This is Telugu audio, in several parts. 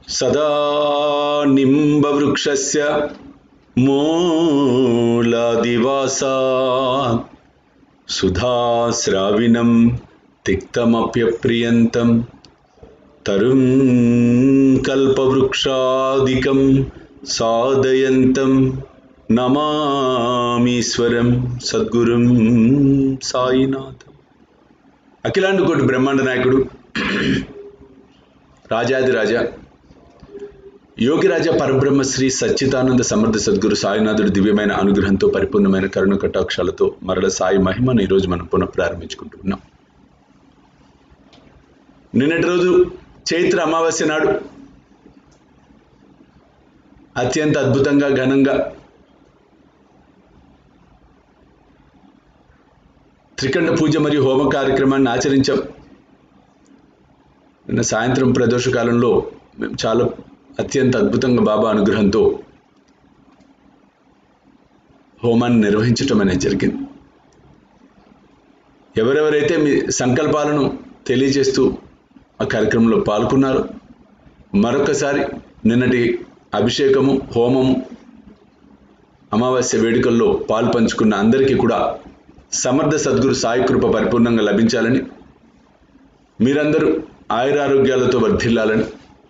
సదా నింబవృక్షస్య మూలాదివాసా సుధాశ్రావిణం తిక్తమప్యప్రియంతం తరుం కల్పవృక్షాదికం సాదయంతం నమామీశ్వరం సద్గురుం సాయినాథం అఖిలాండు కోటి బ్రహ్మాండ నాయకుడు రాజాదిరాజా యోగిరాజా పరబ్రహ్మ శ్రీ సచ్చిదానంద సమర్థ సద్గురు సాయినాథుడి దివ్యమైన అనుగ్రహంతో పరిపూర్ణమైన కరుణ కటాక్షాలతో మరల సాయి మహిమను ఈరోజు మనం పునః ప్రారంభించుకుంటున్నాం నిన్నటి రోజు చైత్ర అమావాస్య నాడు అత్యంత అద్భుతంగా ఘనంగా త్రికండ పూజ మరియు హోమ కార్యక్రమాన్ని ఆచరించాం నిన్న సాయంత్రం ప్రదోష కాలంలో మేము చాలా అత్యంత అద్భుతంగా బాబా అనుగ్రహంతో హోమాన్ని నిర్వహించటం అనేది జరిగింది ఎవరెవరైతే మీ సంకల్పాలను తెలియజేస్తూ ఆ కార్యక్రమంలో పాల్గొన్నారో మరొకసారి నిన్నటి అభిషేకము హోమము అమావాస్య వేడుకల్లో పాలు పంచుకున్న అందరికీ కూడా సమర్థ సద్గురు సాయి కృప పరిపూర్ణంగా లభించాలని మీరందరూ ఆయురారోగ్యాలతో వర్ధిల్లాలని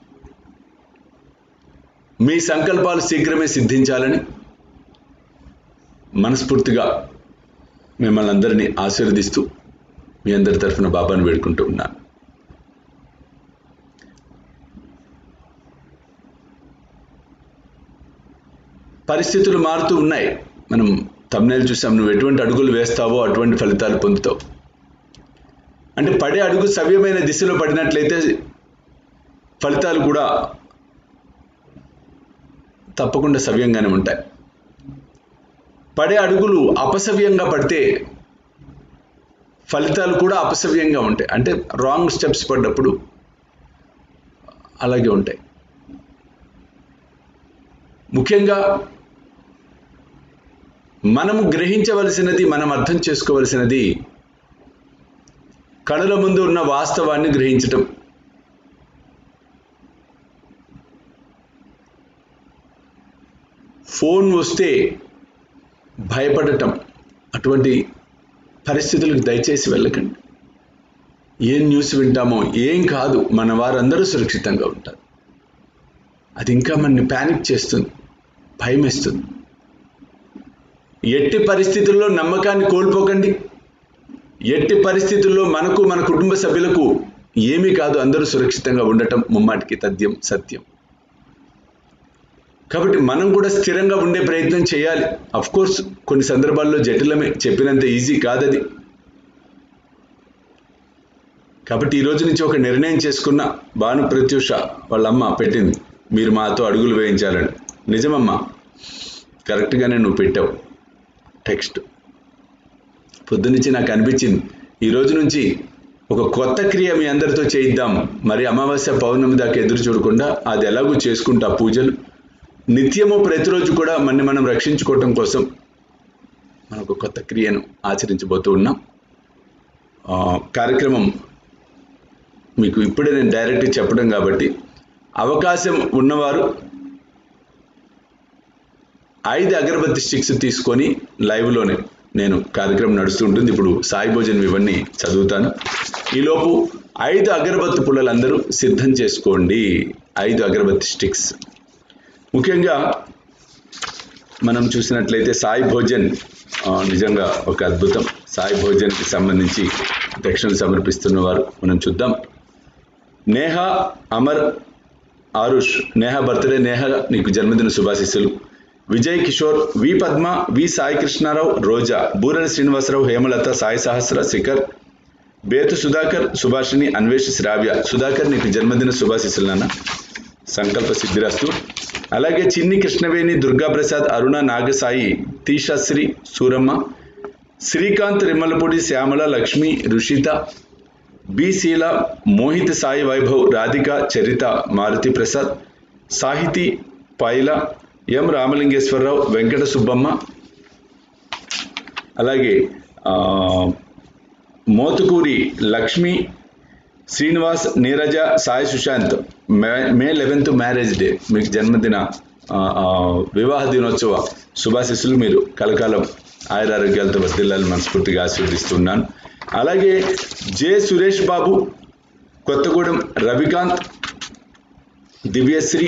మీ సంకల్పాలు శీఘ్రమే సిద్ధించాలని మనస్ఫూర్తిగా మిమ్మల్ని అందరినీ ఆశీర్వదిస్తూ మీ అందరి తరఫున బాబాను వేడుకుంటూ ఉన్నాను పరిస్థితులు మారుతూ ఉన్నాయి మనం తమ్నేలు చూసాం నువ్వు ఎటువంటి అడుగులు వేస్తావో అటువంటి ఫలితాలు పొందుతావు అంటే పడే అడుగు సవ్యమైన దిశలో పడినట్లయితే ఫలితాలు కూడా తప్పకుండా సవ్యంగానే ఉంటాయి పడే అడుగులు అపసవ్యంగా పడితే ఫలితాలు కూడా అపసవ్యంగా ఉంటాయి అంటే రాంగ్ స్టెప్స్ పడ్డప్పుడు అలాగే ఉంటాయి ముఖ్యంగా మనము గ్రహించవలసినది మనం అర్థం చేసుకోవలసినది కనుల ముందు ఉన్న వాస్తవాన్ని గ్రహించటం ఫోన్ వస్తే భయపడటం అటువంటి పరిస్థితులకు దయచేసి వెళ్ళకండి ఏం న్యూస్ వింటామో ఏం కాదు మన వారందరూ సురక్షితంగా ఉంటారు అది ఇంకా మనని ప్యానిక్ చేస్తుంది భయం వేస్తుంది ఎట్టి పరిస్థితుల్లో నమ్మకాన్ని కోల్పోకండి ఎట్టి పరిస్థితుల్లో మనకు మన కుటుంబ సభ్యులకు ఏమీ కాదు అందరూ సురక్షితంగా ఉండటం ముమ్మాటికి తథ్యం సత్యం కాబట్టి మనం కూడా స్థిరంగా ఉండే ప్రయత్నం చేయాలి అఫ్ కోర్స్ కొన్ని సందర్భాల్లో జటిలమే చెప్పినంత ఈజీ కాదది కాబట్టి ఈ రోజు నుంచి ఒక నిర్ణయం చేసుకున్న భాను ప్రత్యూష వాళ్ళ అమ్మ పెట్టింది మీరు మాతో అడుగులు వేయించాలని నిజమమ్మా కరెక్ట్గానే నువ్వు పెట్టావు టెక్స్ట్ పొద్దునుంచి నాకు అనిపించింది ఈ రోజు నుంచి ఒక కొత్త క్రియ మీ అందరితో చేయిద్దాం మరి అమావాస్య పౌర్ణమి దాకా ఎదురు చూడకుండా అది ఎలాగూ చేసుకుంటా పూజలు నిత్యము ప్రతిరోజు కూడా మనని మనం రక్షించుకోవటం కోసం మనం ఒక కొత్త క్రియను ఆచరించబోతూ ఉన్నాం కార్యక్రమం మీకు ఇప్పుడే నేను డైరెక్ట్ చెప్పడం కాబట్టి అవకాశం ఉన్నవారు ఐదు అగరబత్తి స్టిక్స్ తీసుకొని లైవ్లోనే నేను కార్యక్రమం నడుస్తూ ఉంటుంది ఇప్పుడు సాయి భోజన్ ఇవన్నీ చదువుతాను ఈలోపు ఐదు అగరబత్తి పుల్లలందరూ సిద్ధం చేసుకోండి ఐదు అగరబత్తి స్టిక్స్ ముఖ్యంగా మనం చూసినట్లయితే సాయి భోజన్ నిజంగా ఒక అద్భుతం సాయి భోజన్కి సంబంధించి దక్షిణలు సమర్పిస్తున్న వారు మనం చూద్దాం నేహ అమర్ ఆరుష్ నేహ బర్త్డే నేహ నీకు జన్మదిన శుభాశిస్సులు విజయ్ కిషోర్ వి పద్మ వి సాయి కృష్ణారావు రోజా బూరల శ్రీనివాసరావు హేమలత సాయి సహస్ర శిఖర్ బేతు సుధాకర్ సుభాషిణి అన్వేష్ శ్రావ్య సుధాకర్ నీకు జన్మదిన శుభాశిస్సులు నాన్న సంకల్ప సిద్ధిరాస్తు అలాగే చిన్ని కృష్ణవేణి దుర్గాప్రసాద్ అరుణ నాగసాయి తీషశ్రీ సూరమ్మ శ్రీకాంత్ రిమ్మలపూడి శ్యామల లక్ష్మి రుషిత బి శీల మోహిత్ సాయి వైభవ్ రాధిక చరిత మారుతి ప్రసాద్ సాహితి పైల ఎం రామలింగేశ్వరరావు వెంకట సుబ్బమ్మ అలాగే Motukuri Lakshmi Srinivas Neeraja Sai Sushanth May May eleventh marriage day మీకు జన్మదిన ఆ, ఆ, వివాహ దినోత్సవ శుభాశిస్సులు మీరు కలకాలం ఆయురారోగ్యాలతో వర్దిల్లాలని మనస్ఫూర్తిగా ఆశీర్వదిస్తున్నాను అలాగే జె సురేష్ బాబు కొత్తగూడెం రవికాంత్ దివ్యశ్రీ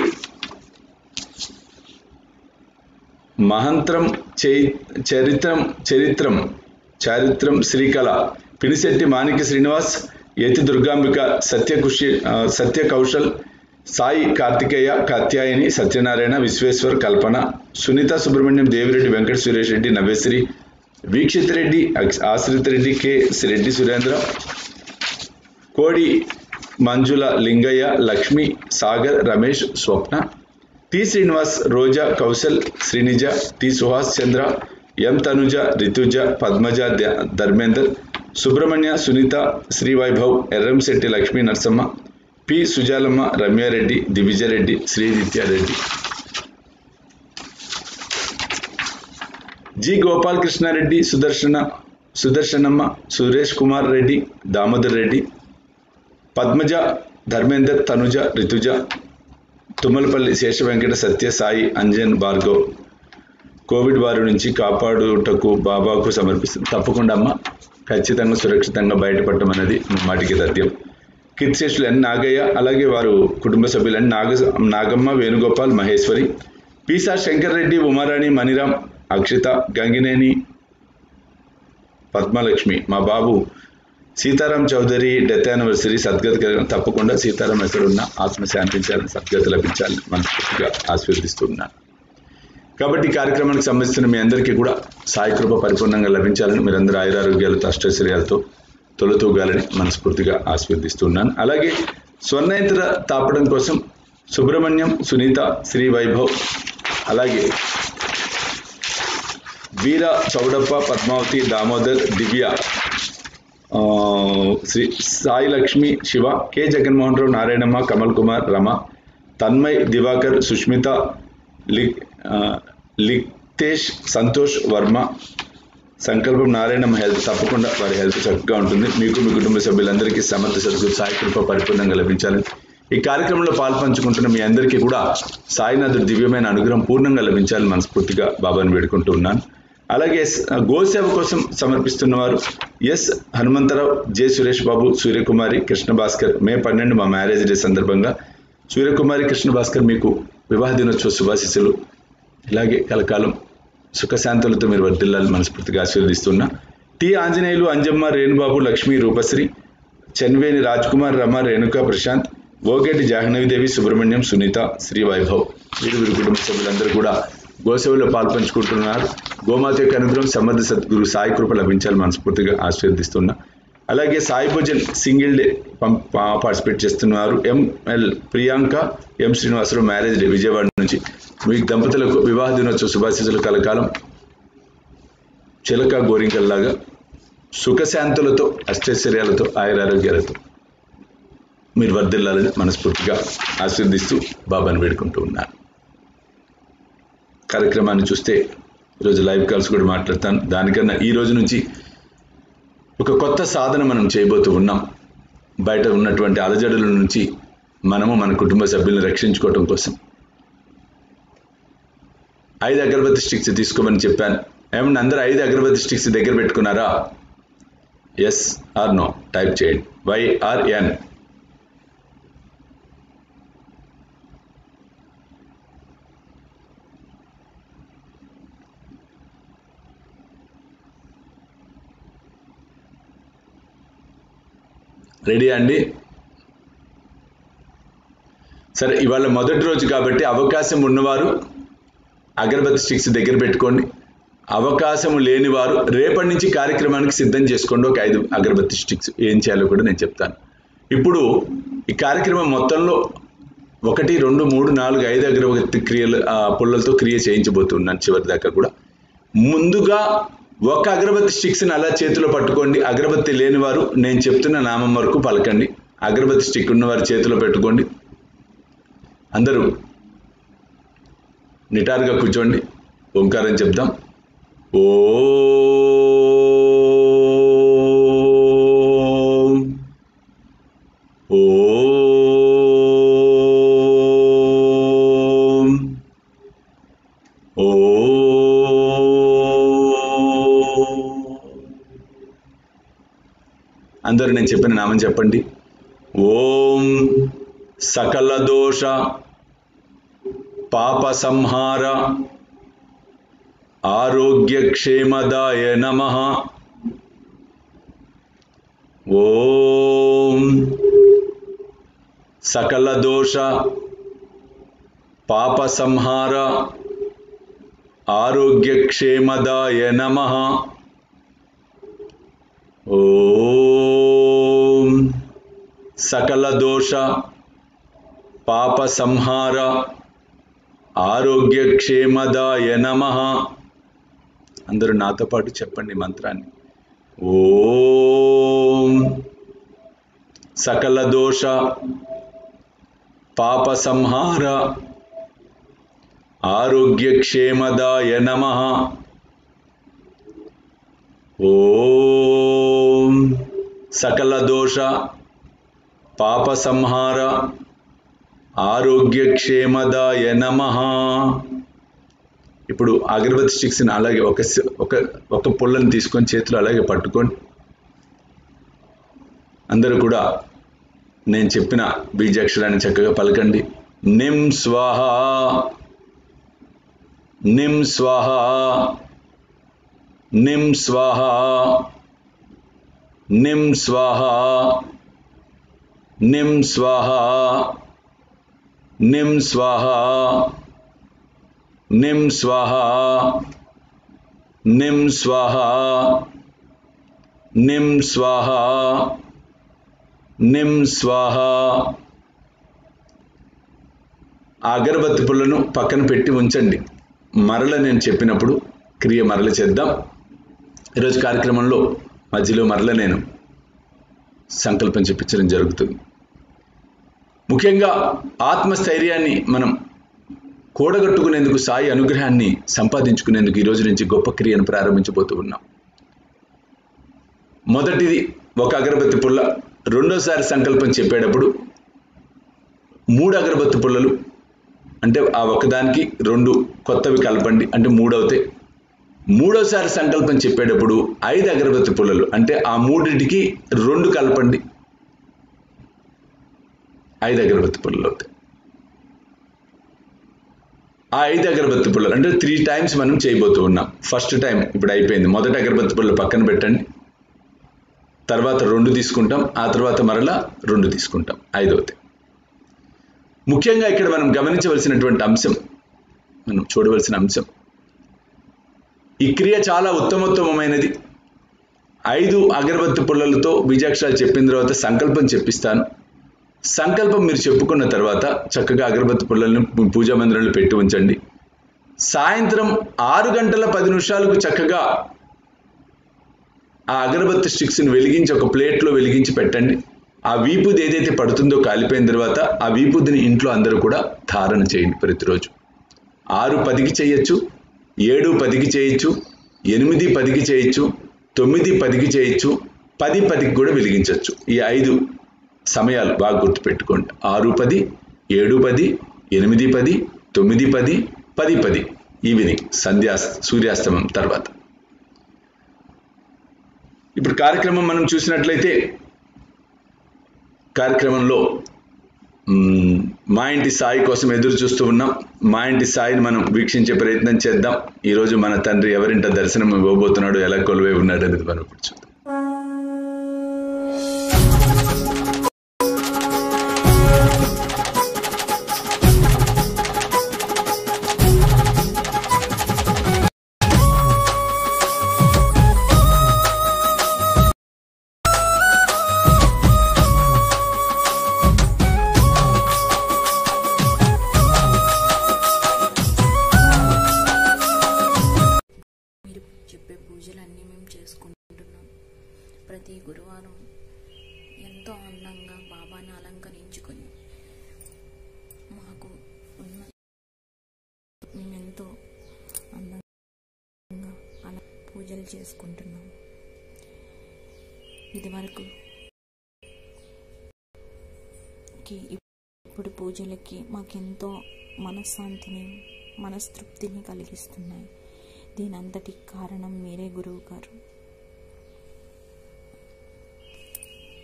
మహంత్రం చై- చరిత్రం చరిత్రం చారిత్రం శ్రీకళ పినిశెట్టి మాణిక్య శ్రీనివాస్ యతి దుర్గాంబిక సత్యకుషి ఆ, సత్య కౌశల్ సాయి కార్తికేయ కాత్యాయని సత్యనారాయణ విశ్వేశ్వర్ కల్పన సునీత సుబ్రహ్మణ్యం దేవిరెడ్డి వెంకట సురేష్ రెడ్డి నవ్యశ్రీ వీక్షిత్ రెడ్డి అక్ష- Ashrith Reddy K Reddy Surendra Kodi Manjula Lingaiah Lakshmi Sagar Ramesh Swapna T Srinivas Roja Kaushal Srinija T Suhas Chandra M Tanuja Rituja Padmaja ద- Dharmender Subrahmanya Sunitha Srivaibhav Erramsetti Lakshmi Narasamma P Sujalamma Ramya Reddy Divija Reddy Srinitya Reddy G Gopal Krishna Reddy Sudarshana Sudarshanamma Suresh Kumar Reddy Damodar Reddy Padmaja Dharmender Tanuja Rituja Tummalapalli Sesha Venkata Satya Sai Anjan Bhargav Covid వారి నుంచి కాపాడుటకు బాబాకు సమర్పిస్తుంది తప్పకుండా అమ్మ ఖచ్చితంగా సురక్షితంగా బయటపడటం అనేది మాటికి తథ్యం కీర్తిశేషులు ఎన్ నాగయ్య అలాగే వారు కుటుంబ సభ్యులు ఎన్ నాగ నాగమ్మ వేణుగోపాల్ మహేశ్వరి పీసా శంకర్ రెడ్డి ఉమారాణి మణిరామ్ అక్షిత గంగినేని పద్మలక్ష్మి మా బాబు సీతారాం చౌదరి డెత్ యానివర్సరీ సద్గతి కలిగిన తప్పకుండా సీతారాం ఎక్కడున్నా ఆత్మ శాంతించాలని సద్గతి లభించాలని మనస్ఫూర్తిగా ఆశీర్వదిస్తున్నాను కాబట్టి ఈ కార్యక్రమానికి సంబంధించిన మీ అందరికీ కూడా సాయి కృప పరిపూర్ణంగా లభించాలని మీరందరూ ఆయురారోగ్యాలతో అష్టైశ్వర్యాలతో తొలతూగాలని మనస్ఫూర్తిగా ఆశీర్వదిస్తున్నాను అలాగే స్వర్ణయంత్ర తాపడం కోసం సుబ్రహ్మణ్యం సునీత శ్రీ వైభవ్ అలాగే వీర చౌడప్ప పద్మావతి దామోదర్ దివ్య ఆ, శ్రీ సాయి లక్ష్మి శివ కె జగన్మోహన్ రావు నారాయణమ్మ కమల్ కుమార్ రమ తన్మయ్ దివాకర్ సుష్మిత లి ఆ, లిక్తేష్ సంతోష్ వర్మ సంకల్పం నారాయణమ్మ హెల్త్ తప్పకుండా వారి హెల్త్ చక్కగా ఉంటుంది మీకు మీ కుటుంబ సభ్యులందరికీ సమర్థ సద్గురు సాయి కృప పరిపూర్ణంగా లభించాలని ఈ కార్యక్రమంలో పాల్పంచుకుంటున్న మీ అందరికీ కూడా సాయినాథుడు దివ్యమైన అనుగ్రహం పూర్ణంగా లభించాలని మనస్ఫూర్తిగా బాబాను వేడుకుంటూ ఉన్నాను అలాగే స్- గోసేవ కోసం సమర్పిస్తున్న వారు S Hanumantha Rao J Suresh Babu Suryakumari Krishna Bhaskar May పన్నెండు మా మ్యారేజ్ డే సందర్భంగా సూర్యకుమారి కృష్ణ భాస్కర్ మీకు వివాహ దినోత్సవ శుభాశిస్సులు ఇలాగే కలకాలం సుఖశాంతులతో మీరు వర్దిల్లాలని మనస్ఫూర్తిగా ఆశీర్వదిస్తున్నా టి ఆంజనేయులు అంజమ్మ రేణుబాబు లక్ష్మి రూపశ్రీ చెన్వేని రాజ్ కుమార్ రమ రేణుక ప్రశాంత్ ఓగేటి జాహ్నవిదేవి సుబ్రహ్మణ్యం సునీత శ్రీ వైభవ్ వీరు వీరి కుటుంబ సభ్యులందరూ కూడా గోసేవలో పాల్పంచుకుంటున్నారు గోమాత యొక్క అనుగ్రహం సమర్థ సద్గురు సాయి కృప లభించాలని మనస్ఫూర్తిగా ఆశీర్వదిస్తున్నా అలాగే సాయి భోజన్ సింగిల్ డే పం- పా- పార్టిసిపేట్ చేస్తున్నారు ML Priyanka M Srinivasa Rao marriage day Vijayawada నుంచి మీ దంపతులకు వివాహ దినోత్సవ శుభాశీస్సులు కలకాలం చిలక గోరింకల్లాగా సుఖశాంతులతో అష్టైశ్వర్యాలతో ఆయురారోగ్యాలతో మీరు వర్ధిల్లాలని మనస్ఫూర్తిగా ఆశీర్దిస్తూ బాబాను వేడుకుంటూ ఉన్నారు కార్యక్రమాన్ని చూస్తే ఈరోజు లైవ్ కాల్స్ కూడా మాట్లాడతాను దానికన్నా ఈ రోజు నుంచి ఒక కొత్త సాధన మనం చేయబోతూ ఉన్నాం బయట ఉన్నటువంటి అలజడుల నుంచి మనము మన కుటుంబ సభ్యులను రక్షించుకోవటం కోసం ఐదు అగరబత్తి స్టిక్స్ తీసుకోమని చెప్పాను ఏమన్నా అందరూ ఐదు అగరబత్తి స్టిక్స్ దగ్గర పెట్టుకున్నారా ఎస్ ఆర్ నో టైప్ చేయండి వైఆర్ ఎన్ రెడీ అండి సరే ఇవాళ మొదటి రోజు కాబట్టి అవకాశం ఉన్నవారు అగరబత్తి స్టిక్స్ దగ్గర పెట్టుకోండి అవకాశం లేనివారు రేపటి నుంచి కార్యక్రమానికి సిద్ధం చేసుకోండి ఒక ఐదు అగరబత్తి స్టిక్స్ ఏం చేయాలో కూడా నేను చెప్తాను ఇప్పుడు ఈ కార్యక్రమం మొత్తంలో ఒకటి రెండు మూడు నాలుగు ఐదు అగరబత్తి క్రియలు ఆ, పుల్లలతో క్రియ చేయించబోతున్నాను చివరి దాకా కూడా ముందుగా ఒక అగరబత్తి స్టిక్స్ని అలా చేతిలో పట్టుకోండి అగరబత్తి లేని వారు నేను చెప్తున్న నామం వరకు పలకండి అగరబత్తి స్టిక్ ఉన్న వారి చేతిలో పెట్టుకోండి అందరూ నిటారుగా కూర్చోండి ఓంకారం చెప్దాం ఓ అందరూ నేను చెప్పిన నామం చెప్పండి ఓం సకల దోష పాప సంహార ఆరోగ్యక్షేమదాయ నమ ఓం సకల దోష పాప సంహార ఆరోగ్యక్షేమదాయ నమ ఓం సకల దోష పాప సంహార ఆరోగ్యక్షేమదాయ నమ అందరూ నాతో పాటు చెప్పండి మంత్రాన్ని ఓం సకల దోష పాప సంహార ఆరోగ్యక్షేమదాయ నమ ఓం సకల దోష పాప సంహార ఆరోగ్యక్షేమదాయ నమ ఇప్పుడు అగరబత్తి స్టిక్స్ని అలాగే ఒక స- ఒక ఒక పుల్లని తీసుకొని చేతిలో అలాగే పట్టుకోండి అందరూ కూడా నేను చెప్పిన బీజాక్షరాన్ని చక్కగా పలకండి నిం స్వాహ నిం స్వాహ నిం స్వాహ నిం స్వాహ నిం స్వాహ నిం స్వాహ నిం స్వాహ నిం స్వాహ నిం స్వాహ నిం స్వాహ ఆ అగరబత్తి పుల్లను పక్కన పెట్టి ఉంచండి మరల నేను చెప్పినప్పుడు క్రియ మరల చేద్దాం ఈరోజు కార్యక్రమంలో మధ్యలో మరల నేను సంకల్పం చెప్పించడం జరుగుతుంది ముఖ్యంగా ఆత్మస్థైర్యాన్ని మనం కూడగట్టుకునేందుకు సాయి అనుగ్రహాన్ని సంపాదించుకునేందుకు ఈ రోజు నుంచి గొప్ప క్రియను ప్రారంభించబోతూ ఉన్నాం మొదటిది ఒక అగరబత్తి పుల్ల రెండోసారి సంకల్పం చెప్పేటప్పుడు మూడు అగరబత్తి పుల్లలు అంటే ఆ ఒకదానికి రెండు కొత్తవి కలపండి అంటే మూడు అవుతాయి మూడోసారి సంకల్పం చెప్పేటప్పుడు ఐదు అగరబత్తి పుల్లలు అంటే ఆ మూడింటికి రెండు కలపండి ఐదు అగరబత్తి పుల్లలు అవుతాయి ఆ ఐదు అగరబత్తి పుల్లలు అంటే త్రీ టైమ్స్ మనం చేయబోతూ ఉన్నాం ఫస్ట్ టైం ఇప్పుడు అయిపోయింది మొదటి అగరబత్తి పుల్లలు పక్కన పెట్టండి తర్వాత రెండు తీసుకుంటాం ఆ తర్వాత మరలా రెండు తీసుకుంటాం ఐదవది ముఖ్యంగా ఇక్కడ మనం గమనించవలసినటువంటి అంశం మనం చూడవలసిన అంశం ఈ క్రియ చాలా ఉత్తమోత్తమైనది ఐదు అగరబత్తి పుల్లలతో బీజాక్షరాలు చెప్పిన తర్వాత సంకల్పం చెప్పిస్తాను సంకల్పం మీరు చెప్పుకున్న తర్వాత చక్కగా అగరబత్తి పుల్లలను పూజా మందిరంలో పెట్టి ఉంచండి సాయంత్రం ఆరు గంటల పది నిమిషాలకు చక్కగా ఆ అగరబత్తి స్టిక్స్ని వెలిగించి ఒక ప్లేట్లో వెలిగించి పెట్టండి ఆ వీపుది ఏదైతే పడుతుందో కాలిపోయిన తర్వాత ఆ వీపుదిని ఇంట్లో అందరూ కూడా ధారణ చేయండి ప్రతిరోజు ఆరు పదికి చేయొచ్చు ఏడు పదికి చేయొచ్చు ఎనిమిది పదికి చేయొచ్చు తొమ్మిది పదికి చేయొచ్చు పది పదికి కూడా వెలిగించవచ్చు ఈ ఐదు సమయాలు బాగా గుర్తుపెట్టుకోండి ఆరు పది ఏడు పది ఎనిమిది పది తొమ్మిది పది పది పది ఈవినింగ్ సంధ్యా సూర్యాస్తమం తర్వాత ఇప్పుడు కార్యక్రమం మనం చూసినట్లయితే కార్యక్రమంలో మ్మ్, మా ఇంటి సాయి కోసం ఎదురు చూస్తూ ఉన్నాం మా ఇంటి సాయిని మనం వీక్షించే ప్రయత్నం చేద్దాం ఈరోజు మన తండ్రి ఎవరింట దర్శనం ఇవ్వబోతున్నాడు ఎలా కొలువై ఉన్నాడు అనేది మనం ఇప్పుడు చూద్దాం మీరు చెప్పే పూజలన్నీ మేము చేసుకుంటున్నాం ప్రతి గురువారం ఎంతో అందంగా బాబాని అలంకరించుకొని మాకు ఉన్న మేమెంతో అందంగా అలా పూజలు చేసుకుంటున్నాం ఇది వరకు కి ఇప్పుడు పూజలకి మాకెంతో మనశ్శాంతిని మనస్తృప్తిని కలిగిస్తున్నాయి దీనంతటి కారణం మీరే గురువు గారు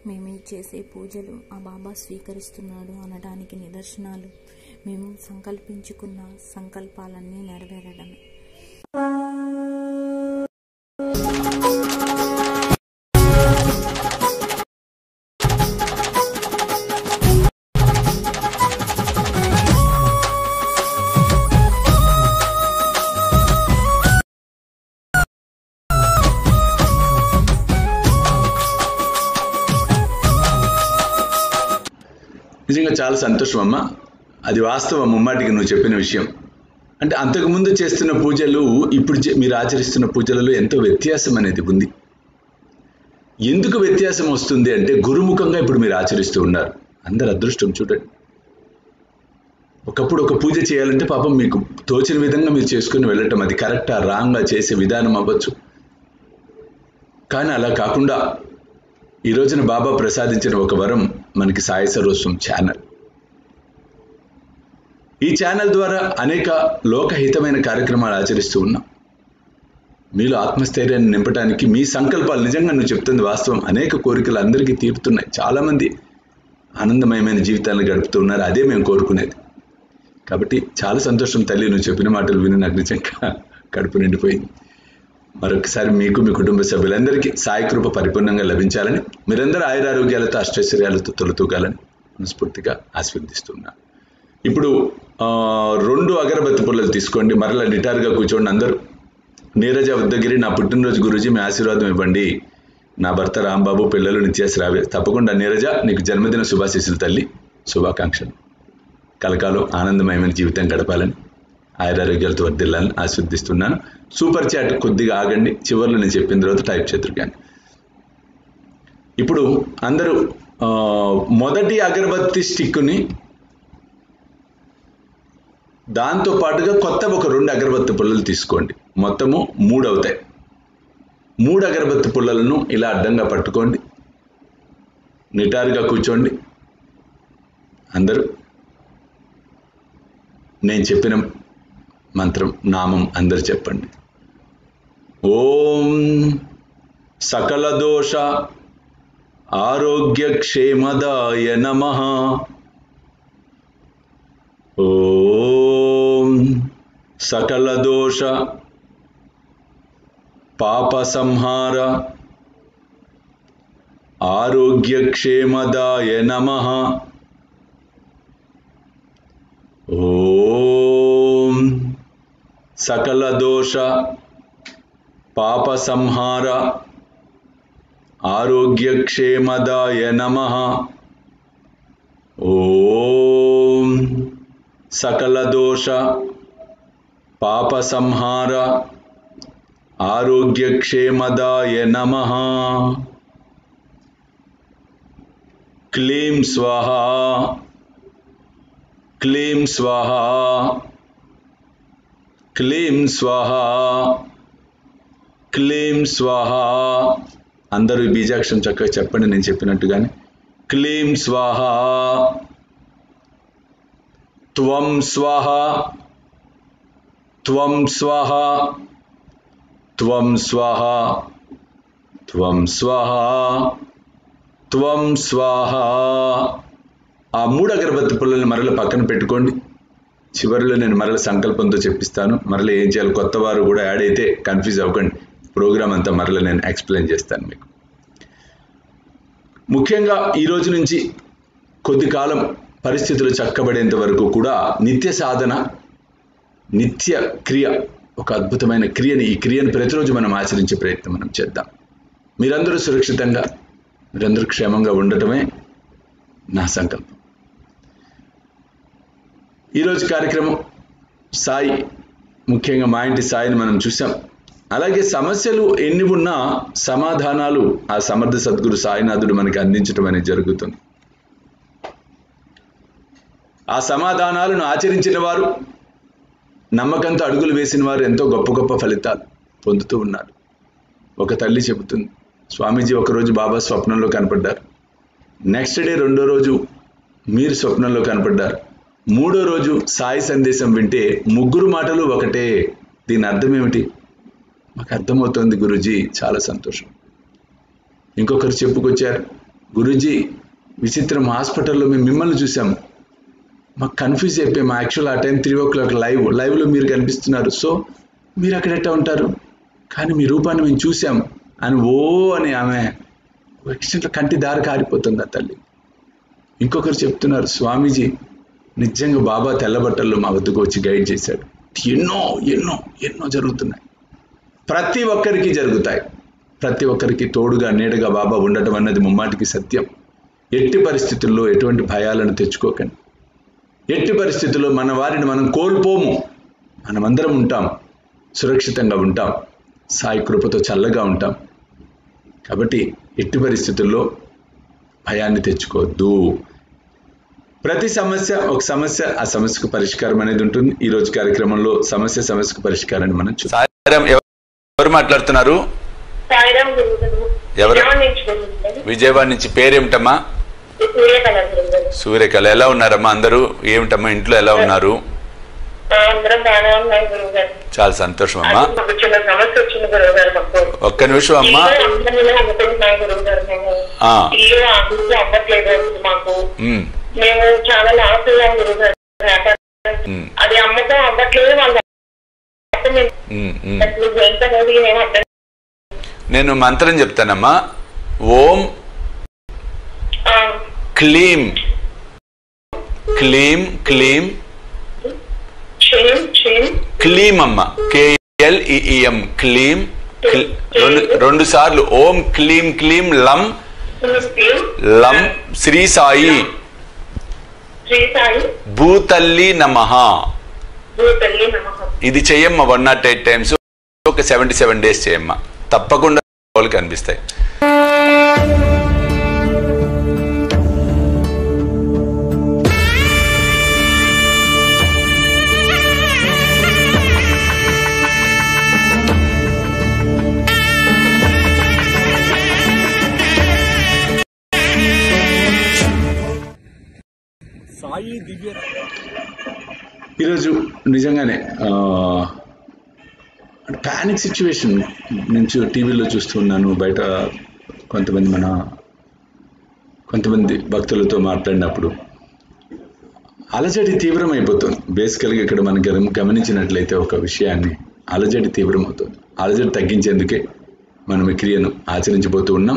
మేము చేసే పూజలు ఆ బాబా స్వీకరిస్తున్నాడు అనడానికి నిదర్శనాలు మేము సంకల్పించుకున్న సంకల్పాలన్నీ నెరవేరడమే నిజంగా చాలా సంతోషం అమ్మా అది వాస్తవం ముమ్మాటికి నువ్వు చెప్పిన విషయం అంటే అంతకుముందు చేస్తున్న పూజలు ఇప్పుడు చే- మీరు ఆచరిస్తున్న పూజలలో ఎంతో వ్యత్యాసం అనేది ఉంది ఎందుకు వ్యత్యాసం వస్తుంది అంటే గురుముఖంగా ఇప్పుడు మీరు ఆచరిస్తూ ఉన్నారు అందరు అదృష్టం చూడండి ఒకప్పుడు ఒక పూజ చేయాలంటే పాపం మీకు తోచిన విధంగా మీరు చేసుకుని వెళ్ళటం అది కరెక్టా రాంగ్గా చేసే విధానం అవ్వచ్చు కానీ అలా కాకుండా ఈ రోజున బాబా ప్రసాదించిన ఒక వరం మనకి సాయి సర్వస్వం ఛానల్ ఈ ఛానల్ ద్వారా అనేక లోకహితమైన కార్యక్రమాలు ఆచరిస్తూ ఉన్నాం మీలో ఆత్మస్థైర్యాన్ని నింపడానికి మీ సంకల్పాలు నిజంగా నువ్వు చెప్తుంది వాస్తవం అనేక కోరికలు అందరికీ తీరుతున్నాయి చాలామంది ఆనందమయమైన జీవితాలను గడుపుతూ ఉన్నారు అదే మేము కోరుకునేది కాబట్టి చాలా సంతోషం తల్లి నువ్వు చెప్పిన మాటలు విని నాకు నిజంగా కడుపు నిండిపోయింది మరొకసారి మీకు మీ కుటుంబ సభ్యులందరికీ సాయి కృప పరిపూర్ణంగా లభించాలని మీరందరూ ఆయురారోగ్యాలతో అష్టైశ్వర్యాలతో తొలతూగాలని మనస్ఫూర్తిగా ఆస్వాదిస్తున్నాను ఇప్పుడు ఆ, రెండు అగరబత్తి పుల్లలు తీసుకోండి మరలా నిటారుగా కూర్చోండి అందరూ నీరజ ఉద్దగిరి నా పుట్టినరోజు గురించి మీ ఆశీర్వాదం ఇవ్వండి నా భర్త రాంబాబు పిల్లలు నిత్యాశ్రావే తప్పకుండా నీరజ నీకు జన్మదిన శుభాశీస్సులు తల్లి శుభాకాంక్షలు కలకాలం ఆనందమయమైన జీవితం గడపాలని ఆయురారోగ్యాలతో వర్దిల్లాలని ఆస్వాదిస్తున్నాను సూపర్ చాట్ కొద్దిగా ఆగండి చివరిలో నేను చెప్పిన తర్వాత టైప్ చేద్దరు కానీ ఇప్పుడు అందరూ ఆ, మొదటి అగరబత్తి స్టిక్ని దాంతో పాటుగా కొత్త ఒక రెండు అగరబత్తి పుల్లలు తీసుకోండి మొత్తము మూడు అవుతాయి మూడు అగరబత్తి పుల్లలను ఇలా అడ్డంగా పట్టుకోండి నిటారుగా కూర్చోండి అందరూ నేను చెప్పిన మంత్రం నామం అందరు చెప్పండి ఓం సకల దోష ఆరోగ్యక్షేమదాయ నమ ఓం సకల దోష పాప సంహార ఆరోగ్యక్షేమదాయ నమ ఓం సకల దోష పాప సంహార ఆరోగ్యక్షేమదాయ నమ ఓం సకల దోష పాప సంహార ఆరోగ్యక్షేమదాయ నమ క్లీం స్వాహ క్లీం స్వాహ క్లీం స్వాహ క్లీం స్వాహ అందరూ ఈ బీజాక్షరం చక్కగా చెప్పండి నేను చెప్పినట్టుగానే క్లీం స్వాహ త్వం స్వాహ త్వం స్వాహ త్వం స్వాహ త్వం స్వాహ త్వం స్వాహ ఆ మూడు అగరబత్తి పుల్లల్ని మరల పక్కన పెట్టుకోండి చివరిలో నేను మరల సంకల్పంతో చెప్పిస్తాను మరల ఏం చేయాలి కొత్త వారు కూడా యాడ్ అయితే కన్ఫ్యూజ్ అవ్వకండి ప్రోగ్రామ్ అంతా మరల నేను ఎక్స్ప్లెయిన్ చేస్తాను మీకు ముఖ్యంగా ఈ రోజు నుంచి కొద్ది కాలం పరిస్థితులు చక్కబడేంత వరకు కూడా నిత్య సాధన నిత్య క్రియ ఒక అద్భుతమైన క్రియని ఈ క్రియను ప్రతిరోజు మనం ఆచరించే ప్రయత్నం మనం చేద్దాం మీరందరూ సురక్షితంగా మీరందరూ క్షేమంగా ఉండటమే నా సంకల్పం ఈరోజు కార్యక్రమం సాయి ముఖ్యంగా మా ఇంటి సాయిని మనం చూసాం అలాగే సమస్యలు ఎన్ని ఉన్నా సమాధానాలు ఆ సమర్థ సద్గురు సాయినాథుడు మనకి అందించడం అనేది జరుగుతుంది ఆ సమాధానాలను ఆచరించిన వారు నమ్మకంతో అడుగులు వేసిన వారు ఎంతో గొప్ప గొప్ప ఫలితాలు పొందుతూ ఉన్నారు ఒక తల్లి చెబుతుంది స్వామీజీ ఒకరోజు బాబా స్వప్నంలో కనపడ్డారు నెక్స్ట్ డే రెండో రోజు మీరు స్వప్నంలో కనపడ్డారు మూడో రోజు సాయి సందేశం వింటే ముగ్గురు మాటలు ఒకటే దీని అర్థం ఏమిటి మాకు అర్థమవుతోంది గురుజీ చాలా సంతోషం ఇంకొకరు చెప్పుకొచ్చారు గురూజీ విచిత్రం హాస్పిటల్లో మేము మిమ్మల్ని చూసాం మాకు కన్ఫ్యూజ్ అయిపోయాం మా యాక్చువల్ ఆ time three o'clock live లైవ్లో మీరు కనిపిస్తున్నారు సో మీరు అక్కడ ఎట్టా ఉంటారు కానీ మీ రూపాన్ని మేము చూసాం అని ఓ అని ఆమె ఎక్స్టెంట్లో కంటి దారి కారిపోతుంది ఆ తల్లి ఇంకొకరు చెప్తున్నారు స్వామీజీ నిజంగా బాబా తెల్లబట్టల్లో మా వద్దకు వచ్చి గైడ్ చేశాడు ఎన్నో ఎన్నో ఎన్నో జరుగుతున్నాయి ప్రతి ఒక్కరికి జరుగుతాయి ప్రతి ఒక్కరికి తోడుగా నీడగా బాబా ఉండటం అన్నది ముమ్మాటికి సత్యం ఎట్టి పరిస్థితుల్లో ఎటువంటి భయాలను తెచ్చుకోకండి ఎట్టి పరిస్థితుల్లో మన వారిని మనం కోల్పోము మనమందరం ఉంటాం సురక్షితంగా ఉంటాం సాయి కృపతో చల్లగా ఉంటాం కాబట్టి ఎట్టి పరిస్థితుల్లో భయాన్ని తెచ్చుకోవద్దు ప్రతి సమస్య ఒక సమస్య ఆ సమస్యకు పరిష్కారం అనేది ఉంటుంది ఈ రోజు కార్యక్రమంలో సమస్య సమస్యకు పరిష్కారాన్ని మనం చూద్దాం సాయిరామ్ ఎవరు మాట్లాడుతున్నారు సాయిరామ్ గురుగారు ఎవరు? విజయవాడ నుంచి గురుగారు. విజయవాడ నుంచి పేరేమిటమ్మా సూర్యకళ గురుగారు. సూర్యకళ ఎలా ఉన్నారమ్మా అందరూ ఏమిటమ్మా ఇంట్లో ఎలా ఉన్నారు ఆ, అందరం బాగానే ఉన్నాం గురుగారు చాలా సంతోషం అమ్మా అది మాకు చిన్న సమస్య వచ్చింది గురుగారు మాకు ఒక్క నిమిషం అమ్మా ఇల్లు అందరిలో అమ్ముతున్నాం గురుగారు మేము ఆ. ఇల్లు ఆఫీస్ అమ్మట్లేదు అసలు మాకు ఉమ్, మేము చాలా లాస్ అయ్యాం గురుగారు వ్యాపారం. ఉమ్, అది అమ్మకం అవ్వట్లేదు వాళ్ళు అర్థం మేము ఉమ్, ఉమ్. అసలు ఎంత అనేది మేము అర్థం నేను మంత్రం చెప్తానమ్మా ఓం ఆ, క్లీం క్లీం క్లీం క్షీణం క్షీణం క్లీం అమ్మ కేఎల్ఈఎం క్లీం క్లీ- రెండు రెండు సార్లు ఓం క్లీం క్లీం లం క్లీం లం శ్రీ సాయి శ్రీ సాయి భూతల్లి నమః భూతల్లి నమః ఇది చెయ్యమ్మ వన్ నాట్ ఎయిట్ టైమ్స్ ఒక సెవెంటీ సెవెన్ డేస్ చేయమ్మ తప్పకుండా వాళ్ళకి కనిపిస్తాయి సాయి దివ్య ఈరోజు నిజంగానే ప్యానిక్ సిచ్యువేషన్ నుంచి టీవీలో చూస్తున్నాను బయట కొంతమంది మన కొంతమంది భక్తులతో మాట్లాడినప్పుడు అలజడి తీవ్రమైపోతుంది బేసికల్గా ఇక్కడ మనం గమ- గమనించినట్లయితే ఒక విషయాన్ని అలజడి తీవ్రమవుతుంది అలజడి తగ్గించేందుకే మనం ఈ క్రియను ఆచరించబోతూ ఉన్నాం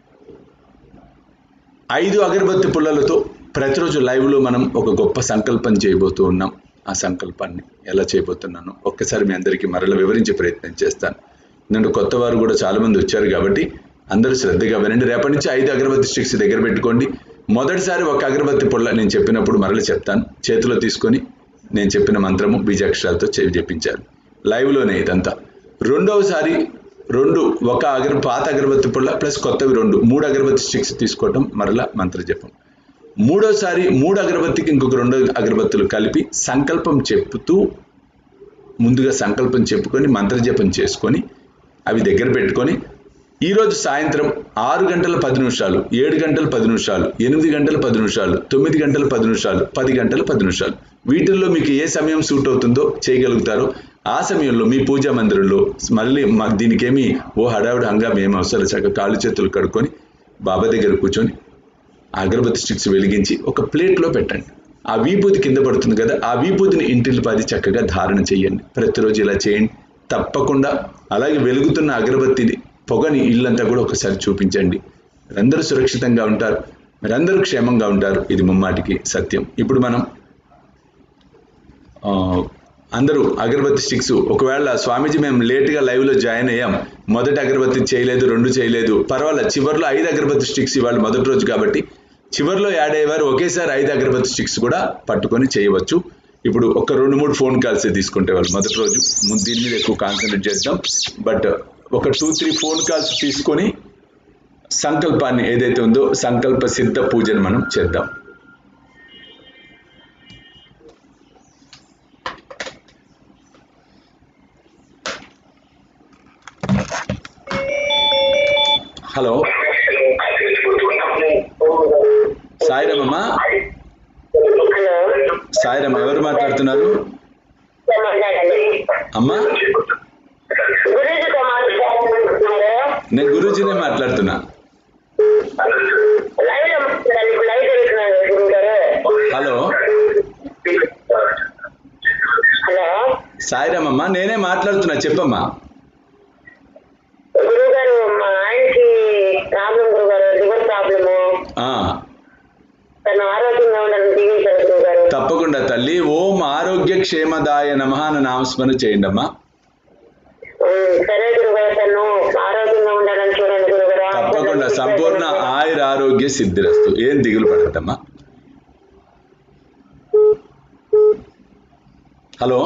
ఐదు అగరబత్తి పుల్లలతో ప్రతిరోజు లైవ్లో మనం ఒక గొప్ప సంకల్పం చేయబోతూ ఉన్నాం ఆ సంకల్పాన్ని ఎలా చేయబోతున్నాను ఒక్కసారి మీ అందరికీ మరల వివరించే ప్రయత్నం చేస్తాను నేను కొత్త వారు కూడా చాలా మంది వచ్చారు కాబట్టి అందరూ శ్రద్ధగా వినండి రేపటి నుంచి ఐదు అగరబత్తి స్టిక్స్ దగ్గర పెట్టుకోండి మొదటిసారి ఒక అగరబత్తి పుల్ల నేను చెప్పినప్పుడు మరల చెప్తాను చేతిలో తీసుకొని నేను చెప్పిన మంత్రము బీజాక్షరాలతో చెవి చెప్పించారు లైవ్లోనే ఇదంతా రెండవసారి రెండు ఒక అగర పాత అగరబత్తి పుల్ల ప్లస్ కొత్తవి రెండు మూడు అగరబత్తి స్టిక్స్ తీసుకోవటం మరలా మంత్ర జపం మూడోసారి మూడు అగరబత్తికి ఇంకొక రెండు అగరబత్తులు కలిపి సంకల్పం చెప్పుతూ ముందుగా సంకల్పం చెప్పుకొని మంత్రజపం చేసుకొని అవి దగ్గర పెట్టుకొని ఈరోజు సాయంత్రం ఆరు గంటల పది నిమిషాలు ఏడు గంటల పది నిమిషాలు ఎనిమిది గంటల పది నిమిషాలు తొమ్మిది గంటల పది నిమిషాలు పది గంటల పది నిమిషాలు వీటిల్లో మీకు ఏ సమయం సూట్ అవుతుందో చేయగలుగుతారో ఆ సమయంలో మీ పూజా మందిరంలో మళ్ళీ మాకు దీనికేమి ఓ హడావుడి హంగామా ఏం అవసరం చక్కగా కాళ్ళు చేతులు కడుక్కొని బాబా దగ్గర కూర్చొని అగరబత్తి స్టిక్స్ వెలిగించి ఒక ప్లేట్లో పెట్టండి ఆ విభూతి కింద పడుతుంది కదా ఆ విభూతిని ఇంటిల్లి పది చక్కగా ధారణ చేయండి ప్రతిరోజు ఇలా చేయండి తప్పకుండా అలాగే వెలుగుతున్న అగరబత్తిని పొగని ఇల్లంతా కూడా ఒకసారి చూపించండి మీరందరూ సురక్షితంగా ఉంటారు మీరందరూ క్షేమంగా ఉంటారు ఇది ముమ్మాటికి సత్యం ఇప్పుడు మనం ఆ, అందరూ అగరబత్తి స్టిక్స్ ఒకవేళ స్వామీజీ మేము లేట్గా లైవ్లో జాయిన్ అయ్యాం మొదటి అగరబత్తి చేయలేదు రెండు చేయలేదు పర్వాలేదు చివరిలో ఐదు అగరబత్తి స్టిక్స్ ఇవాళ మొదటి రోజు కాబట్టి చివరిలో యాడ్ అయ్యేవారు ఒకేసారి ఐదు అగరబత్తి స్టిక్స్ కూడా పట్టుకొని చేయవచ్చు ఇప్పుడు ఒక రెండు మూడు ఫోన్ కాల్స్ తీసుకుంటే వాళ్ళు మొదటి రోజు ముందు దీని మీద ఎక్కువ కాన్సన్ట్రేట్ చేద్దాం బట్ ఒక టూ త్రీ ఫోన్ కాల్స్ తీసుకొని సంకల్పాన్ని ఏదైతే ఉందో సంకల్ప సిద్ధ పూజను మనం చేద్దాం హలో సాయిరామమ్మా హలో సాయిరామ ఎవరు మాట్లాడుతున్నారు మాట్లాడండి అమ్మా గురుజీతో మాట్లాడుతున్నారు నేను గురూజీనే మాట్లాడుతున్నా లైవ్ లో ఇప్పుడు లైవ్ జరుగుతున్నాను గురువు గారు హలో హలో సాయిరామమ్మ నేనే మాట్లాడుతున్నా చెప్పమ్మా గురువు గారు మా ఆయనకి ప్రాబ్లం గురువు గారు లివర్ ప్రాబ్లము ఆ, తను ఆరోగ్యంగా ఉండాలని దీవించారు గురువు గారు తప్పకుండా తల్లి ఓం ఆరోగ్య క్షేమదాయ నమః అని నామస్మరణ చేయండి అమ్మా ఉమ్, సరే గురువు గారు తను ఆరోగ్యంగా ఉండాలని చూడండి గురువు గారు తప్పకుండా సంపూర్ణ ఆయుర ఆరోగ్య సిద్ధిరస్తు ఏం దిగులు పడద్దమ్మా హలో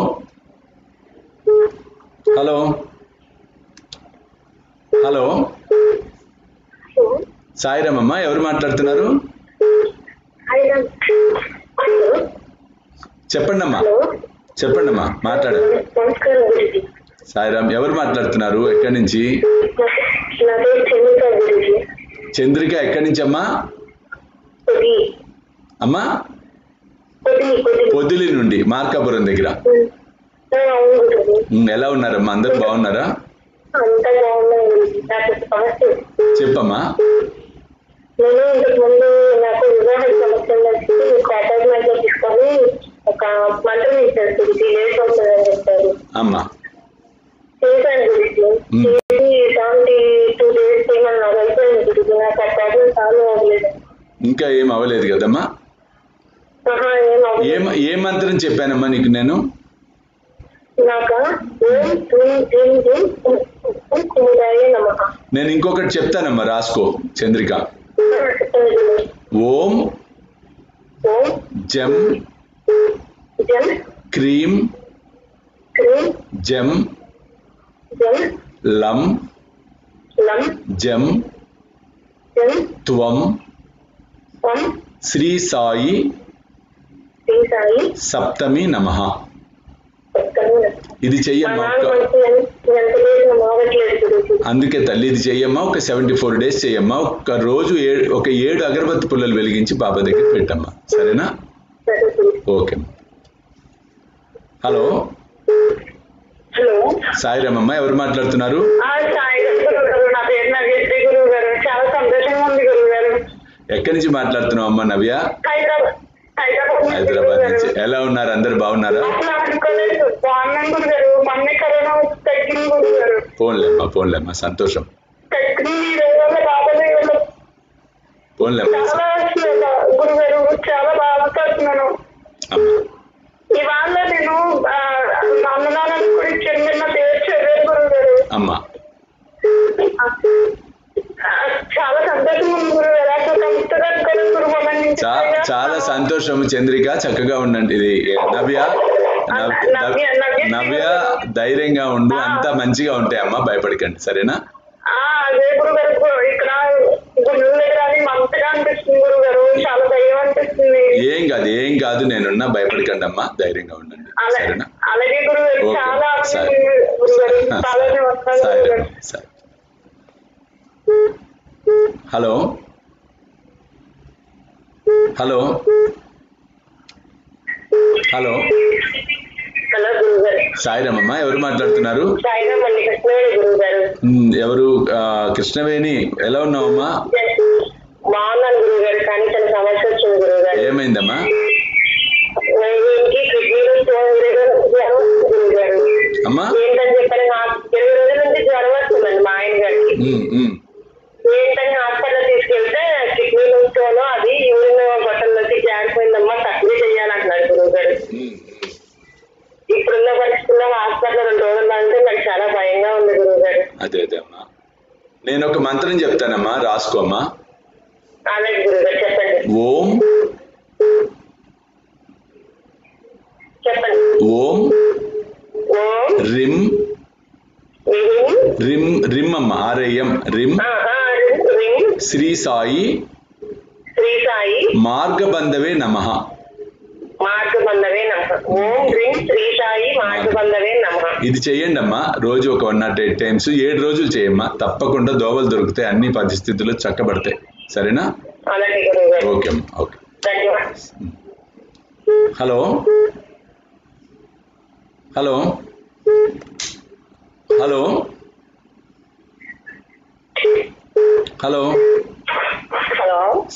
హలో హలో సాయిరామమ్మ ఎవరు మాట్లాడుతున్నారు చెప్పండి అమ్మా హలో చెప్పండి అమ్మా మాట్లాడండి నమస్కారం గురుజీ సాయిరామ్ ఎవరు మాట్లాడుతున్నారు ఎక్కడి నుంచి నా పేరు చంద్రిక గురుజీ చంద్రిక ఎక్కడి నుంచి అమ్మా కొద్ది అమ్మా కొద్ది కొద్ది పొదిలి నుండి మార్కాపురం దగ్గర అవును గురుజీ ఉమ్, ఎలా ఉన్నారమ్మా అందరు బాగున్నారా అంతా బాగున్నాయి గురుజీ నాకు సమస్య చెప్పమ్మా నేను ఇంతకు ముందు నాకు వివాహ సమస్య వచ్చి మీకు అపాయింట్మెంట్ తీసుకొని ఒక మంత్రం ఇచ్చారు గురించి లేట్ అవుతుందని చెప్పారు అమ్మా చేశాను గురించి మ్మ్. చేసి సెవెంటీ టూ డేస్ చేయమని నాకు అయిపోయింది గురించి నాకు ఆ ప్రాబ్లం సాల్వ్ అవ్వలేదు ఇంకా ఏం అవ్వలేదు కదమ్మా ఆహా, ఏం అవ్వలేదు ఏం ఏ మంత్రం చెప్పానమ్మా నీకు నేను నాక ఓం హ్రీం హ్రీం హ్రీం కుముదాయ నమః నేను ఇంకొకటి చెప్తానమ్మా రాసుకో చంద్రిక చెప్పండి గురువు. ఓం ఓం జం జం క్రీం క్రీం జం జం లం లం జం జం త్వం వం శ్రీ సాయి శ్రీ సాయి సప్తమి నమః చెప్తాను ఇది మా చెయ్యమ్మా నాన్న ఒక్క మంచి ఎంత చేసిన మోగట్లేదు గురించి అందుకే తల్లి ఇది చెయ్యమ్మా ఒక సెవెంటీ ఫోర్ డేస్ చెయ్యమ్మా ఒక రోజు ఏ- ఒక ఏడు అగరబత్తి పుల్లలు వెలిగించి బాబా దగ్గర పెట్టమ్మా సరేనా సరే గురువు. ఓకే హలో హలో సాయిరామమ్మ ఎవరు మాట్లాడుతున్నారు ఆ, సాయి గురువు గారు నా పేరు నవ్యశ్రీ గురువు గారు చాలా సంతోషంగా ఉంది గురువు గారు ఎక్కడి నుంచి మాట్లాడుతున్నావు అమ్మ నవ్య హైదరాబాద్ హైదరాబాద్ నుంచి హైదరాబాద్ గురువు నుంచి గారు. ఎలా ఉన్నారు అందరు బాగున్నారా అసలు అనుకోలేదు బాగున్నాను గురువు గారు మొన్న కరోనా వచ్చి తగ్గింది గురువు గారు ఫోన్లేమ్మా ఫోన్లేమ్మా సంతోషం తగ్గింది ఈ రోజు వల్ల బాబాయ్ వల్ల ఫోన్లేమ్మా చాలా గురువు గారు చాలా బాధపడుతున్నాను అమ్మా ఇవాళ నేను ఆ, అన్నదానానికి కూడా ఇచ్చాను నిన్న పేరు చదివారు గురువు గారు అమ్మా ఆ, చాలా సంతోషంగా ఉంది గురువు గారు అసలు కలుపుతారు అనుకోలేదు గురువు మొన్న నుంచి చా చాలా సంతోషం చంద్రిక చక్కగా ఉండండి ఇది నవ్య నవ్- నవ్య, నవ్య. నవ్య ధైర్యంగా ఉండు అంతా మంచిగా ఉంటాయి అమ్మా భయపడకండి సరేనా ఆ, అదే గురువు గారు గు- ఇక్కడ గుళ్ళు దగ్గర అది మంతగా అనిపిస్తుంది గురువు గారు చాలా భయం అనిపిస్తుంది ఏం కాదు ఏం కాదు నేనున్నా భయపడకండి అమ్మా ధైర్యంగా ఉండండి అలా- సరేనా అలాగే గురువు గారు ఓకే చాలా సరే ఆనందంగా గురువు గారు చాలానే వస్తాను సరే గురువు గారు సరే హలో హలో హలో హలో గురువు గారు సాయిరామమ్మ ఎవరు మాట్లాడుతున్నారు సాయిరామ్ మల్లి కృష్ణవేణి గురువు గారు ఉమ్, ఎవరు ఆ, కృష్ణవేణి ఎలా ఉన్నావమ్మా బాగున్నాను గురువు గారు కానీ తన సమస్య వచ్చింది గురువు గారు ఏమైందమ్మా ఇంటికి కిడ్నీలో స్టోన్ జ్వరం వస్తుంది గురువు గారు అమ్మా ఏంటని చెప్పని నాకు ఇరవై రోజుల నుంచి జ్వరం వస్తుందండి మా ఆయన గారికి ఉమ్, ఉమ్. ఏంటని హాస్పిటల్ తీసుకెళ్తే కిడ్నీలో స్టోన్ అది యూరిన్ బట్టల్లోకి జారిపోయిందమ్మా సర్జరీ చేయాలంటున్నారు గురువు గారు ఉమ్, ఉమ్. ఇప్పుడున్న పరిస్థితుల్లో హాస్పిటల్ రెండు రోజులు అంటే నాకు చాలా భయంగా ఉంది గురువు గారు అదే అదే అమ్మా నేను ఒక మంత్రం చెప్తానమ్మా రాసుకోమ్మా అలాగే గురువు గారు చెప్పండి ఓం చెప్పండి ఓం ఓం రిం రిం రిం రిమ్ అమ్మ ఆర్ఐఎం రిం ఆ, ఆ, రిం శ్రీ సాయి శ్రీ సాయి మార్గబంధవే నమః మార్గబంధవే నమ ఓం రిం శ్రీ సాయి మార్గబంధవే నమ ఇది చెయ్యండి అమ్మా రోజు ఒక వన్ నాట్ ఎయిట్ టైమ్స్ ఏడు రోజులు చేయమ్మా తప్పకుండా దోవలు దొరుకుతాయి అన్ని పరిస్థితుల్లో చక్కబడతాయి సరేనా అలాగే గురువు గారు ఓకే అమ్మా ఓకే ధన్యవాదాలు హలో హలో హలో హలో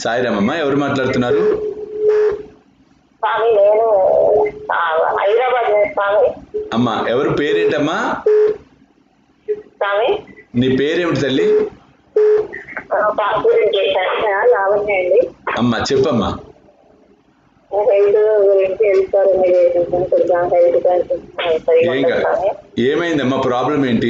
సాయిరామమ్మ ఎవరు మాట్లాడుతున్నారు స్వామి నేను ఆ, హైదరాబాద్ నుంచి స్వామి అమ్మ ఎవరు పేరేంటమ్మా స్వామి నీ పేరేమిటి తల్లి పాస్పోర్ట్ చేశాను లావణ్య అండి అమ్మ చెప్పమ్మా హెల్త్ గురించి వెళ్తారు మీరు కొంచెం హెల్త్ గురించి సరిగా ఏం ఉంటుంది కాదు స్వామి ఏమైందమ్మా ప్రాబ్లం ఏంటి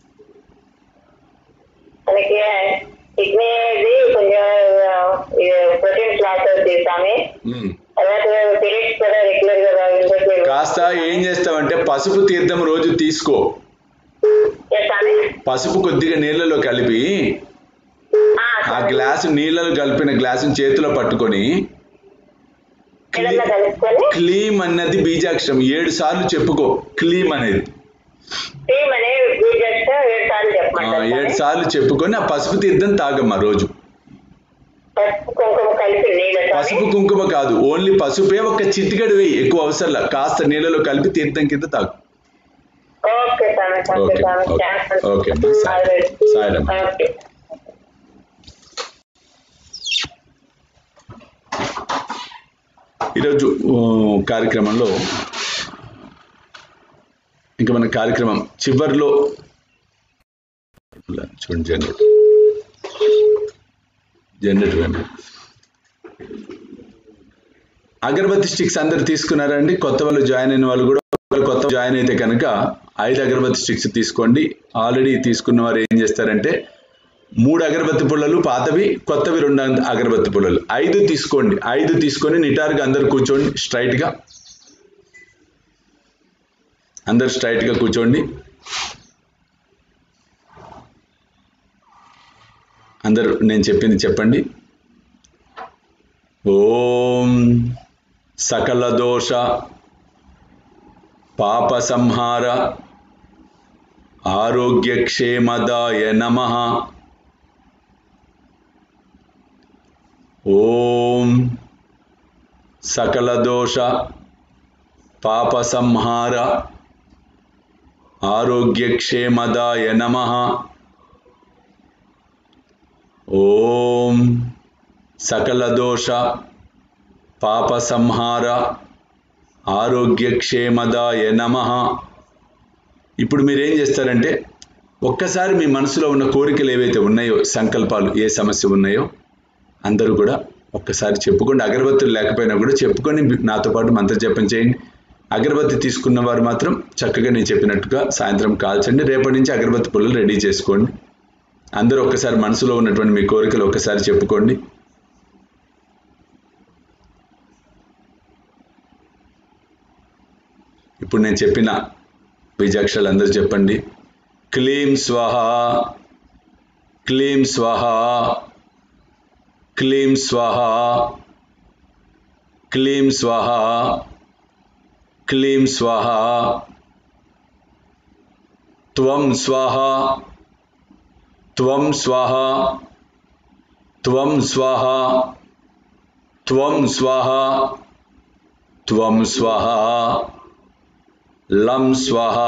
మనకి కిడ్నీది కొంచెం ప్రోటీన్స్ లాస్ అవుతుంది స్వామి ఉమ్. తర్వాత పీరియడ్స్ కూడా రెగ్యులర్ గా ఉండట్లేదు. కాస్త ఏం చేస్తావంటే పసుపు తీర్థం రోజు తీసుకో ఏ స్వామి పసుపు కొద్దిగా నీళ్ళలో కలిపి ఆ, ఆ స్వామి. గ్లాసు నీళ్ళలో కలిపిన గ్లాసుని చేతిలో పట్టుకొని నీళ్ళల్లో కలుపుకొని క్లీమ్ అన్నది బీజాక్షరం ఏడు సార్లు చెప్పుకో క్లీమ్ అనేది టీమ్ అనే జస్ట్ ఏడు సార్లు ఆ, చెప్పమంటారు ఏడు స్వామి. సార్లు చెప్పుకొని ఆ పసుపు తీర్థం తాగమ్మా రోజు పసుపు కుంకుమ కలిపి నీళ్ళ పసుపు స్వామి కుంకుమ కాదు ఓన్లీ పసుపే ఒక చిటికెడు వేయి ఎక్కువ అవసరంలా కాస్త నీళ్ళలో కలిపి తీర్థం కింద తాగు ఓకే స్వామి ఓకే ఓకే, స్వామి ఓకే. థాంక్స్. ఓకే, అమ్మా. సాయి- Alright. సాయిరామ్. ఓకే ఈరోజు ఊ, కార్యక్రమంలో ఇంకా మన కార్యక్రమం చివరిలో చూడండి జనరేటర్ జనరేటర్ అండి అగరబత్తి స్టిక్స్ అందరు తీసుకున్నారా అండి కొత్త వాళ్ళు జాయిన్ అయిన వాళ్ళు కూడా ఒకవేళ కొత్త జాయిన్ అయితే కనుక ఐదు అగరబత్తి స్టిక్స్ తీసుకోండి ఆల్రెడీ తీసుకున్న వారు ఏం చేస్తారంటే మూడు అగరబత్తి పుల్లలు పాతవి కొత్తవి రెండు అగ- అగరబత్తి పుల్లలు ఐదు తీసుకోండి ఐదు తీసుకొని నిటారుగా అందరు కూర్చోండి స్ట్రైట్ గా అందరు స్ట్రైట్ గా కూర్చోండి అందరూ నేను చెప్పింది చెప్పండి ఓం సకల దోష పాప సంహార ఆరోగ్యక్షేమదాయ నమ ఓం సకల దోష పాప సంహార ఆరోగ్యక్షేమదాయ నమ ఓం సకల దోష పాప సంహార ఆరోగ్యక్షేమదాయ నమ ఇప్పుడు మీరేం చేస్తారంటే ఒక్కసారి మీ మనసులో ఉన్న కోరికలు ఏవైతే ఉన్నాయో సంకల్పాలు ఏ సమస్య ఉన్నాయో అందరూ కూడా ఒక్కసారి చెప్పుకోండి అగరబత్తులు లేకపోయినా కూడా చెప్పుకొని నాతో పాటు మంత్ర జపం చేయండి అగరబత్తి తీసుకున్న వారు మాత్రం చక్కగా నేను చెప్పినట్టుగా సాయంత్రం కాల్చండి రేపటి నుంచి అగరబత్తి పుల్లలు రెడీ చేసుకోండి అందరూ ఒక్కసారి మనసులో ఉన్నటువంటి మీ కోరికలు ఒక్కసారి చెప్పుకోండి ఇప్పుడు నేను చెప్పిన బీజాక్షరాలు అందరూ చెప్పండి క్లీం స్వహ క్లీం స్వహ క్లీం స్వహ క్లీం స్వహ క్లీం స్వహ త్వం స్వహ త్వం స్వహ త్వం స్వహ త్వం స్వహ త్వం స్వహ లం స్వహ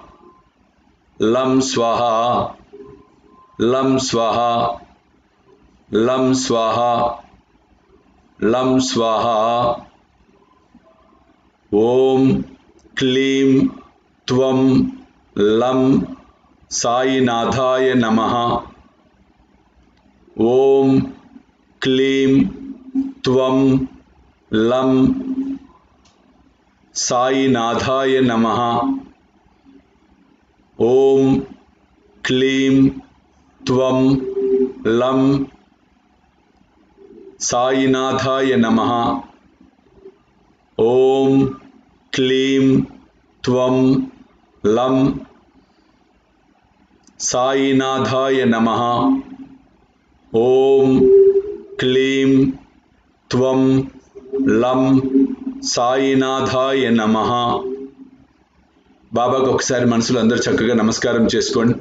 లం స్వహ లం స్వహ లం స్వహ లం స్వహ ఓం క్లీం త్వం లం సాయినాథాయ నమ ఓం క్లీం త్వం లం సాయినాథాయ నమ ఓం క్లీం త్వం లం సాయినాథాయ నమ ఓం క్లీం త్వం లం సాయినాథాయ నమ ఓం క్లీం త్వం లం సాయినాథాయ నమ బాబాకు ఒకసారి మనసులో అందరూ చక్కగా నమస్కారం చేసుకోండి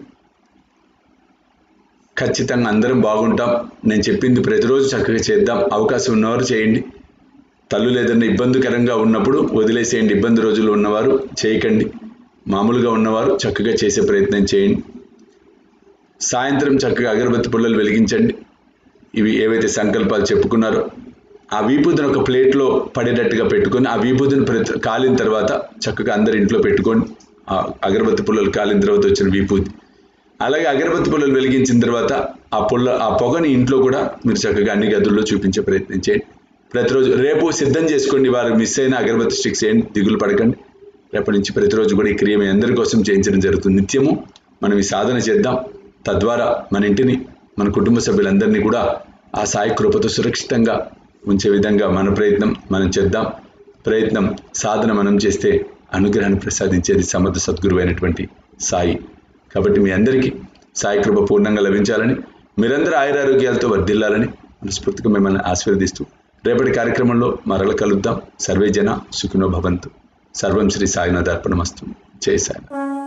ఖచ్చితంగా అందరం బాగుంటాం నేను చెప్పింది ప్రతిరోజు చక్కగా చేద్దాం అవకాశం ఉన్నవారు చేయండి తల్లు లేదన్న ఇబ్బందికరంగా ఉన్నప్పుడు వదిలేసేయండి ఇబ్బంది రోజులు ఉన్నవారు చేయకండి మామూలుగా ఉన్నవారు చక్కగా చేసే ప్రయత్నం చేయండి సాయంత్రం చక్కగా అగరబత్తి పుల్లలు వెలిగించండి ఇవి ఏవైతే సంకల్పాలు చెప్పుకున్నారో ఆ వీపుదిని ఒక ప్లేట్లో పడేటట్టుగా పెట్టుకొని ఆ వీపుదిని ప్రతి కాలిన తర్వాత చక్కగా అందరి ఇంట్లో పెట్టుకొని ఆ అగరబత్తి పుల్లలు కాలిన తర్వాత వచ్చిన వీపుది అలాగే అగరబత్తి పుల్లలు వెలిగించిన తర్వాత ఆ పుల్ల ఆ పొగని ఇంట్లో కూడా మీరు చక్కగా అన్ని గదుల్లో చూపించే ప్రయత్నం చేయండి ప్రతిరోజు రేపు సిద్ధం చేసుకోండి వారు మిస్ అయిన అగరబత్తి స్టిక్స్ ఏంటి దిగులు పడకండి రేపటి నుంచి ప్రతిరోజు కూడా ఈ క్రియ మీ అందరి కోసం చేయించడం జరుగుతుంది నిత్యము మనం ఈ సాధన చేద్దాం తద్వారా మన ఇంటిని మన కుటుంబ సభ్యులందరినీ కూడా ఆ సాయి కృపతో సురక్షితంగా ఉంచే విధంగా మన ప్రయత్నం మనం చేద్దాం ప్రయత్నం సాధన మనం చేస్తే అనుగ్రహాన్ని ప్రసాదించేది సమర్థ సద్గురువైనటువంటి సాయి కాబట్టి మీ అందరికీ సాయి కృప పూర్ణంగా లభించాలని మీరందరూ ఆయురారోగ్యాలతో వర్ధిల్లాలని మనస్ఫూర్తిగా మిమ్మల్ని ఆశీర్వదిస్తూ రేపటి కార్యక్రమంలో మరల కలుద్దాం సర్వే జన సుఖినో భవంతు సర్వం శ్రీ సాయినాథ్ అర్పణమస్తు జై సాయి